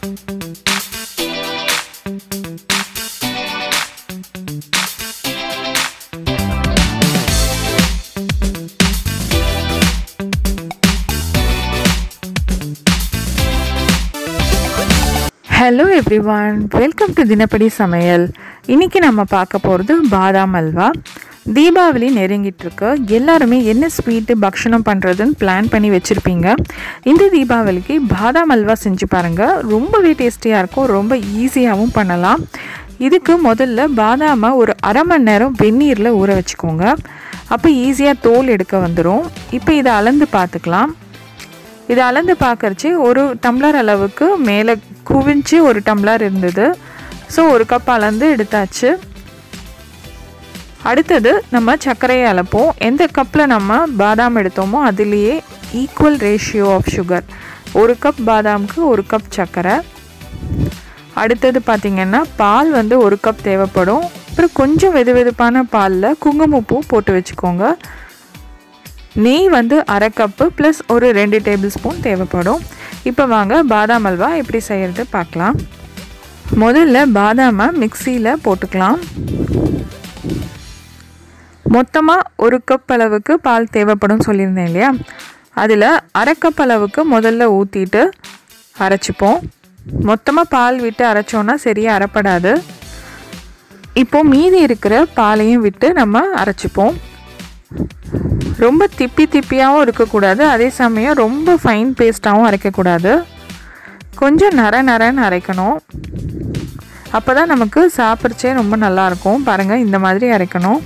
hello everyone welcome to தினப்படி சமையல் இன்னைக்கு நம்ம பார்க்க போகிறது பாதாம் அல்வா தீபாவளி நெருங்கிட்டு இருக்கு எல்லாருமே என்ன ஸ்வீட்டு பக்ஷணம் பண்ணுறதுன்னு பிளான் பண்ணி வச்சுருப்பீங்க இந்த தீபாவளிக்கு பாதாம் அல்வா செஞ்சு பாருங்கள் ரொம்பவே டேஸ்டியாக இருக்கும் ரொம்ப ஈஸியாகவும் பண்ணலாம் இதுக்கு முதல்ல பாதாமை ஒரு அரை மணி நேரம் வெந்நீரில் ஊற வச்சுக்கோங்க அப்போ ஈஸியாக தோல் எடுக்க வந்துடும் இப்போ இதை அளந்து பார்த்துக்கலாம் இதை அளந்து பார்க்கறச்சு ஒரு டம்ளர் அளவுக்கு மேலே குவிஞ்சு ஒரு டம்ளர் இருந்தது ஸோ ஒரு கப் அளந்து எடுத்தாச்சு அடுத்தது நம்ம சர்க்கரையை அளப்போம் எந்த கப்பில் நம்ம பாதாம் எடுத்தோமோ அதுலேயே ஈக்குவல் ரேஷியோ ஆஃப் சுகர் ஒரு கப் பாதாமுக்கு ஒரு கப் சர்க்கரை அடுத்தது பார்த்திங்கன்னா பால் வந்து ஒரு கப் தேவைப்படும் அப்புறம் கொஞ்சம் வெது வெதுப்பான பாலில் குங்குமப்பூ போட்டு வச்சுக்கோங்க நெய் வந்து அரை கப்பு ப்ளஸ் ஒரு ரெண்டு டேபிள் ஸ்பூன் தேவைப்படும் இப்போ வாங்க பாதாம் அல்வா எப்படி செய்கிறது பார்க்கலாம் முதல்ல பாதாமை மிக்சியில் போட்டுக்கலாம் மொத்தமாக ஒரு கப் அளவுக்கு பால் தேவைப்படும் சொல்லியிருந்தேன் இல்லையா அதில் அரை கப் அளவுக்கு முதல்ல ஊற்றிட்டு அரைச்சிப்போம் மொத்தமாக பால் விட்டு அரைச்சோன்னா சரியாக அரைப்படாது இப்போது மீதி இருக்கிற பாலையும் விட்டு நம்ம அரைச்சிப்போம் ரொம்ப திப்பி திப்பியாகவும் இருக்கக்கூடாது அதே சமயம் ரொம்ப ஃபைன் பேஸ்ட்டாகவும் அரைக்கக்கூடாது கொஞ்சம் நர நரன்னு அரைக்கணும் அப்போ தான் நமக்கு சாப்பிட்றச்சே ரொம்ப நல்லாயிருக்கும் பாருங்கள் இந்த மாதிரி அரைக்கணும்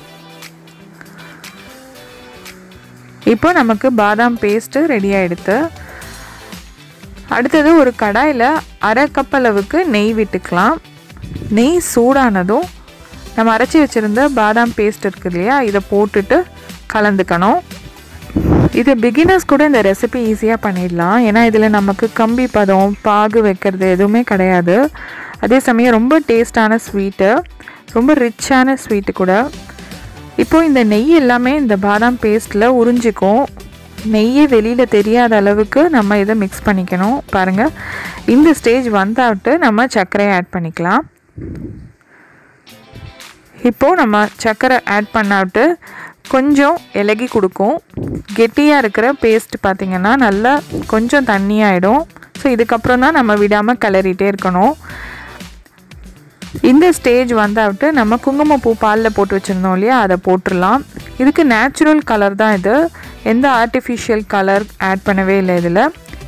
இப்போ நமக்கு பாதாம் பேஸ்ட்டு ரெடி ஆகிடுது அடுத்தது ஒரு கடாயில் அரை கப் அளவுக்கு நெய் விட்டுக்கலாம் நெய் சூடானதும் நம்ம அரைச்சி வச்சுருந்த பாதாம் பேஸ்ட் இருக்குது இல்லையா இதை போட்டுட்டு கலந்துக்கணும் இது பிகினர்ஸ் கூட இந்த ரெசிபி ஈஸியாக பண்ணிடலாம் ஏன்னா இதில் நமக்கு கம்பி பதம் பாகு வைக்கிறது எதுவுமே கிடையாது அதே சமயம் ரொம்ப டேஸ்டான ஸ்வீட்டு ரொம்ப ரிச்சான ஸ்வீட்டு கூட இப்போது இந்த நெய் எல்லாமே இந்த பாதாம் பேஸ்ட்டில் உறிஞ்சிக்கும் நெய்யே வெளியில் தெரியாத அளவுக்கு நம்ம இதை மிக்ஸ் பண்ணிக்கணும் பாருங்கள் இந்த ஸ்டேஜ் வந்தாவிட்டு நம்ம சர்க்கரையை ஆட் பண்ணிக்கலாம் இப்போது நம்ம சர்க்கரை ஆட் பண்ணாவிட்டு கொஞ்சம் இலகி கொடுக்கும் கெட்டியாக இருக்கிற பேஸ்ட் பார்த்திங்கன்னா நல்லா கொஞ்சம் தண்ணியாகிடும் ஸோ இதுக்கப்புறம் தான் நம்ம விடாமல் கிளறிட்டே இருக்கணும் இந்த ஸ்டேஜ் வந்தாவிட்டு நம்ம குங்குமப்பூ பாலில் போட்டு வச்சுருந்தோம் இல்லையா அதை போட்டுடலாம் இதுக்கு நேச்சுரல் கலர் தான் இது எந்த ஆர்டிஃபிஷியல் கலர் ஆட் பண்ணவே இல்லை இதில்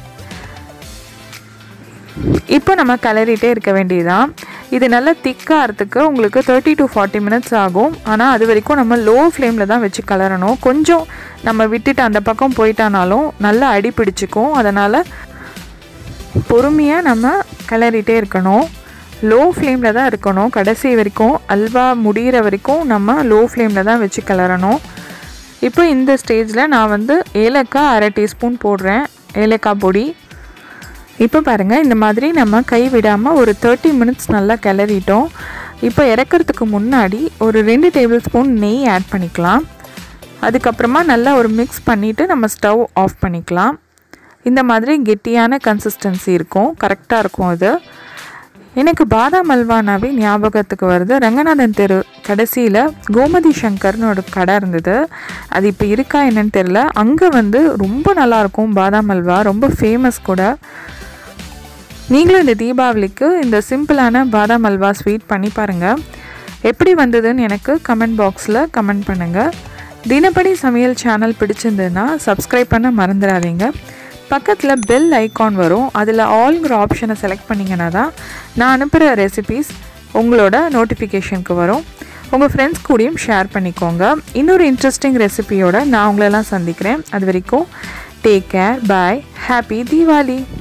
இப்போ நம்ம கிளறிட்டே இருக்க வேண்டியதுதான் இது நல்லா திக்காகிறதுக்கு உங்களுக்கு தேர்ட்டி டு ஃபார்ட்டி மினிட்ஸ் ஆகும் ஆனால் அது வரைக்கும் நம்ம லோ ஃப்ளேமில் தான் வச்சு கலரணும் கொஞ்சம் நம்ம விட்டுட்டு அந்த பக்கம் போயிட்டானாலும் நல்லா அடி பிடிச்சிக்கும் அதனால் பொறுமையாக நம்ம கிளறிட்டே இருக்கணும் லோ ஃப்ளேமில் தான் இருக்கணும் கடைசி வரைக்கும் அல்வா முடிகிற வரைக்கும் நம்ம லோ ஃப்ளேமில் தான் வச்சு கிளறணும் இப்போ இந்த ஸ்டேஜில் நான் வந்து ஏலக்காய் அரை டீஸ்பூன் போடுறேன் ஏலக்காய் பொடி இப்போ பாருங்கள் இந்த மாதிரி நம்ம கை விடாமல் ஒரு தேர்ட்டி மினிட்ஸ் நல்லா கிளறிட்டோம் இப்போ இறக்கிறதுக்கு முன்னாடி ஒரு ரெண்டு டேபிள் ஸ்பூன் நெய் ஆட் பண்ணிக்கலாம் அதுக்கப்புறமா நல்லா ஒரு மிக்ஸ் பண்ணிவிட்டு நம்ம ஸ்டவ் ஆஃப் பண்ணிக்கலாம் இந்த மாதிரி கெட்டியான கன்சிஸ்டன்சி இருக்கும் கரெக்டாக இருக்கும் இது எனக்கு பாதாம் அல்வானாவே ஞாபகத்துக்கு வருது ரங்கநாதன் தெரு கடைசியில் கோமதி சங்கர்னு ஒரு கடை இருந்தது அது இப்போ இருக்கா என்னன்னு தெரில அங்கே வந்து ரொம்ப நல்லாயிருக்கும் பாதாம் அல்வா ரொம்ப ஃபேமஸ் கூட நீங்களும் இந்த தீபாவளிக்கு இந்த சிம்பிளான பாதாம் அல்வா ஸ்வீட் பண்ணி பாருங்கள் எப்படி வந்ததுன்னு எனக்கு கமெண்ட் பாக்ஸில் கமெண்ட் பண்ணுங்கள் தினப்படி சமையல் சேனல் பிடிச்சிருந்ததுன்னா சப்ஸ்கிரைப் பண்ண மறந்துடாதீங்க பக்கத்தில் பெல் ஐக்கான் வரும் அதில் ஆல்ங்கிற ஆப்ஷனை செலக்ட் பண்ணிங்கன்னா தான் நான் அனுப்புகிற ரெசிபீஸ் உங்களோட நோட்டிஃபிகேஷனுக்கு வரும் உங்கள் ஃப்ரெண்ட்ஸ் கூடயும் ஷேர் பண்ணிக்கோங்க இன்னொரு இன்ட்ரெஸ்டிங் ரெசிபியோட நான் உங்களெல்லாம் சந்திக்கிறேன் அது வரைக்கும் take care bye happy Deepavali